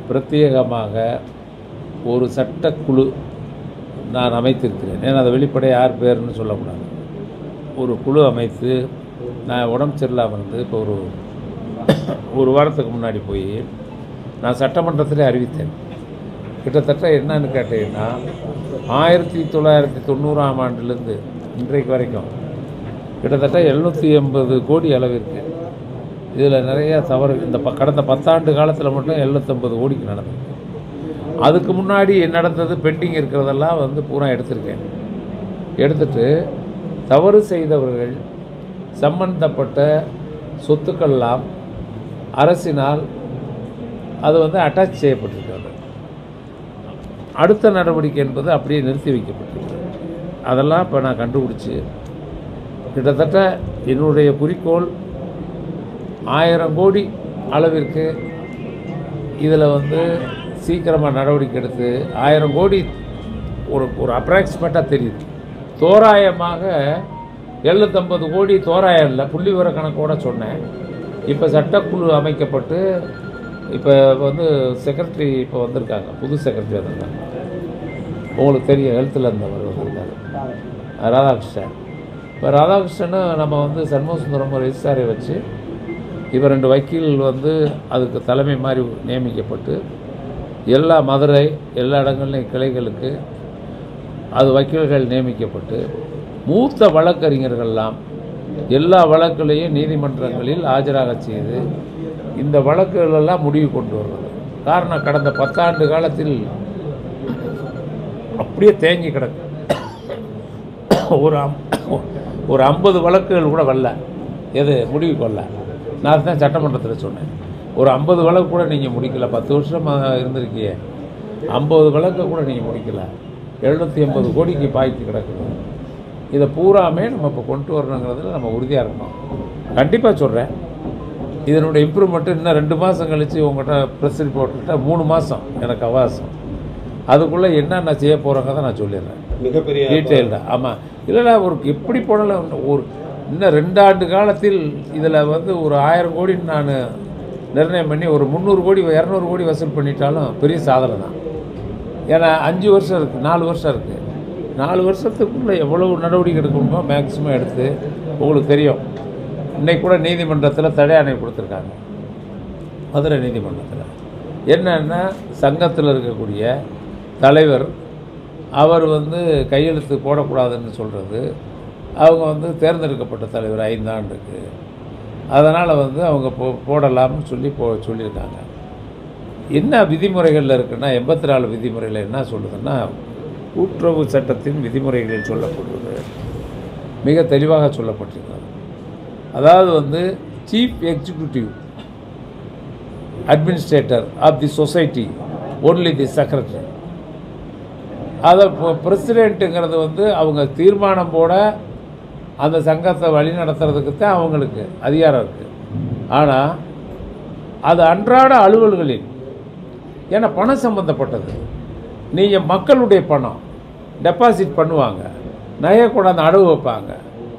பிரத்யேகமாக ஒரு சட்டக்குழு நான் அமைத்திருக்கிறேன் ஏன்னா அதை வெளிப்படையாக யார் பேருன்னு சொல்லக்கூடாது ஒரு குழு அமைத்து நான் உடம்பு சரியில்லாமல் இருந்து இப்போ ஒரு ஒரு வாரத்துக்கு முன்னாடி போய் நான் சட்டமன்றத்திலே அறிவித்தேன் கிட்டத்தட்ட என்னன்னு கேட்டீங்கன்னா ஆயிரத்தி தொள்ளாயிரத்தி தொண்ணூறாம் ஆண்டுலேருந்து இன்றைக்கு வரைக்கும் கிட்டத்தட்ட எழுநூற்றி எண்பது கோடி அளவிற்கு இதில் நிறைய தவறு இந்த ப கடந்த பத்தாண்டு காலத்தில் மட்டும் எழுநூற்றம்பது கோடிக்கு நடந்தது அதுக்கு முன்னாடி நடந்தது பெண்டிங் இருக்கிறதெல்லாம் வந்து பூரா எடுத்திருக்கேன் எடுத்துட்டு தவறு செய்தவர்கள் சம்பந்தப்பட்ட சொத்துக்கள்லாம் அரசினால் அது வந்து அட்டாச் செய்யப்பட்டிருக்கிறது அடுத்த நடவடிக்கை என்பது அப்படியே நிறுத்தி வைக்கப்பட்டிருக்கிறது அதெல்லாம் இப்போ நான் கண்டுபிடிச்சி கிட்டத்தட்ட என்னுடைய குறிக்கோள் ஆயிரம் கோடி அளவிற்கு இதில் வந்து சீக்கிரமாக நடவடிக்கை எடுத்து ஆயிரம் கோடி ஒரு ஒரு அப்ராக்சிமேட்டாக தெரியுது தோராயமாக எழுநூத்தம்பது கோடி தோராயம் இல்லை புள்ளி விவர கணக்கோட சொன்னேன் இப்போ சட்டக்குழு அமைக்கப்பட்டு இப்போ வந்து செக்ரட்டரி இப்போ வந்திருக்காங்க புது செக்ரட்டரி வந்திருக்காங்க உங்களுக்கு தெரியும் ஹெல்த்தில் இருந்தவர் வந்திருக்காரு ராதாகிருஷ்ணன் இப்போ ராதாகிருஷ்ணனும் நம்ம வந்து சண்முகசுந்தரம் ரெஜிஸ்டாரை வச்சு இப்போ ரெண்டு வக்கீல் வந்து அதுக்கு தலைமை மாதிரி நியமிக்கப்பட்டு எல்லா மதுரை எல்லா இடங்கள்லையும் கிளைகளுக்கு அது வக்கீல்கள் நியமிக்கப்பட்டு மூத்த வழக்கறிஞர்கள்லாம் எல்லா வழக்குலையும் நீதிமன்றங்களில் ஆஜராக செய்து இந்த வழக்குகளெல்லாம் முடிவு கொண்டு வருவது காரணம் கடந்த பத்தாண்டு காலத்தில் அப்படியே தேங்கி கிடக்கு ஒரு அம் ஒரு ஐம்பது வழக்குகள் கூட வரல எது முடிவுக்கு வரல நான் தான் சட்டமன்றத்தில் சொன்னேன் ஒரு ஐம்பது வழக்கு கூட நீங்கள் முடிக்கல பத்து வருஷமாக இருந்திருக்கியே ஐம்பது வழக்கை கூட நீங்கள் முடிக்கல எழுநூற்றி எண்பது கோடிக்கு பாய்ச்சி கிடக்குது இதை பூராமே நம்ம இப்போ கொண்டு வரணுங்கிறதுல நம்ம உறுதியாக இருக்கணும் கண்டிப்பாக சொல்கிறேன் இதனுடைய இம்ப்ரூவ்மெண்ட்டு இன்னும் ரெண்டு மாதம் கழித்து உங்கள்கிட்ட ப்ரெஸ் ரிப்போர்ட்டிட்ட மூணு மாதம் எனக்கு அவகாசம் அதுக்குள்ளே என்னென்ன செய்ய போகிறோங்கிறத நான் சொல்லிடுறேன் மிகப்பெரிய டீட்டெயில்டாக ஆமாம் இல்லைடா ஒரு எப்படி போனாலும் ஒரு இன்னும் ரெண்டு ஆண்டு காலத்தில் இதில் வந்து ஒரு ஆயிரம் கோடி நான் நிர்ணயம் பண்ணி ஒரு முந்நூறு கோடி இரநூறு கோடி வசூல் பண்ணிட்டாலும் பெரிய சாதனை தான் ஏன்னா அஞ்சு வருஷம் இருக்குது நாலு வருஷம் இருக்குது நாலு வருஷத்துக்குள்ளே எவ்வளவு நடவடிக்கை எடுக்கணுமோ மேக்ஸிமம் எடுத்து உங்களுக்கு தெரியும் இன்னைக்கு கூட நீதிமன்றத்தில் தடை ஆணை கொடுத்துருக்காங்க மதுரை நீதிமன்றத்தில் என்னன்னா சங்கத்தில் இருக்கக்கூடிய தலைவர் அவர் வந்து கையெழுத்து போடக்கூடாதுன்னு சொல்கிறது அவங்க வந்து தேர்ந்தெடுக்கப்பட்ட தலைவர் ஐந்தாண்டுக்கு அதனால் வந்து அவங்க போ போடலாம்னு சொல்லி போ சொல்லியிருக்காங்க என்ன விதிமுறைகளில் இருக்குன்னா எண்பத்தி நாலு விதிமுறையில் என்ன சொல்லுதுன்னா கூட்டுறவு சட்டத்தின் விதிமுறைகளில் சொல்லப்படுவது மிக தெளிவாக சொல்லப்பட்டிருக்கிறது அதாவது வந்து chief executive administrator of the society only the secretary அதை பிரசிடெண்ட்டுங்கிறது வந்து அவங்க தீர்மானம் போட அந்த சங்கத்தை வழி நடத்துறதுக்கு தான் அவங்களுக்கு அதிகாரம் இருக்குது ஆனால் அது அன்றாட அலுவல்களில் ஏன்னா பணம் சம்மந்தப்பட்டது நீங்கள் மக்களுடைய பணம் டெபாசிட் பண்ணுவாங்க நகையை கொண்டாந்து அடவு வைப்பாங்க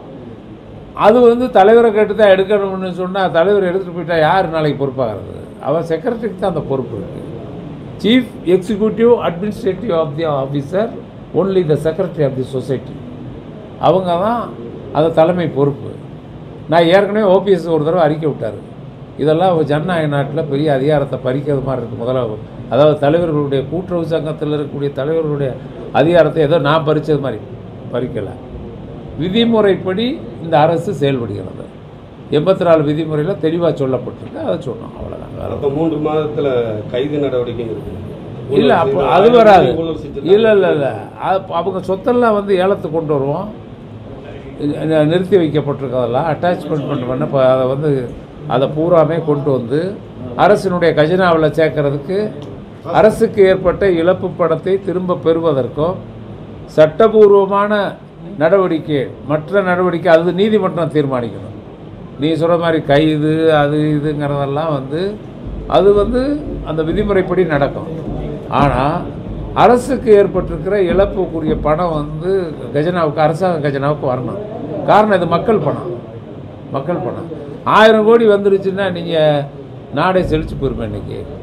அது வந்து தலைவரை கேட்டு தான் எடுக்கணும்னு சொன்னால் தலைவர் எடுத்துகிட்டு போயிட்டா யார் நாளைக்கு பொறுப்பாகிறது அவன் செக்ரட்டரிக்கு தான் அந்த பொறுப்பு இருக்குது chief executive administrative of the officer only the secretary of the society அவங்க தான் அந்த தலைமை பொறுப்பு நான் ஏற்கனவே ஓபிஎஸ் ஒரு தடவை அறிக்கை விட்டார் இதெல்லாம் ஒரு ஜனநாயக நாட்டில் பெரிய அதிகாரத்தை பறிக்கிறது மாதிரி இருக்குது முதல்ல அதாவது தலைவர்களுடைய கூட்டுறவு சங்கத்தில் இருக்கக்கூடிய தலைவர்களுடைய அதிகாரத்தை ஏதோ நான் பறித்தது மாதிரி பறிக்கலை விதிமுறைப்படி இந்த அரசு செயல்படுகிறது எண்பத்தி நாலு விதிமுறையில் தெளிவாக சொல்லப்பட்டிருக்கு அதை சொன்னோம் அவ்வளோதான் வேற அப்ப மூன்று மாதத்துல கைது நடவடிக்கை இருக்கு இல்லை அப்போ அது வராது இல்லை இல்லை இல்லை அவங்க சொத்தெல்லாம் வந்து ஏலத்துக்கு கொண்டு வருவோம் இது நிறுத்தி வைக்கப்பட்டிருக்கதெல்லாம் அட்டாச்மெண்ட் பண்ண பண்ண இப்போ அதை வந்து அதை பூராமே கொண்டு வந்து அரசினுடைய கஜனாவில் சேர்க்கறதுக்கு அரசுக்கு ஏற்பட்ட இழப்பு பணத்தை திரும்ப பெறுவதற்கும் சட்டபூர்வமான நடவடிக்கை மற்ற நடவடிக்கை அது நீதிமன்றம் தீர்மானிக்கணும் நீ சொல்கிற மாதிரி கைது அது இதுங்கிறதெல்லாம் வந்து அது வந்து அந்த விதிமுறைப்படி நடக்கும் ஆனால் அரசுக்கு ஏற்பட்டிருக்கிற இழப்புக்குரிய பணம் வந்து கஜனாவுக்கு அரசாங்க கஜனாவுக்கு வரணும் காரணம் இது மக்கள் பணம் மக்கள் பணம் ஆயிரம் கோடி வந்துருச்சுன்னா நீங்கள் நாடே செழிச்சு போயிருப்பேன் இன்னைக்கு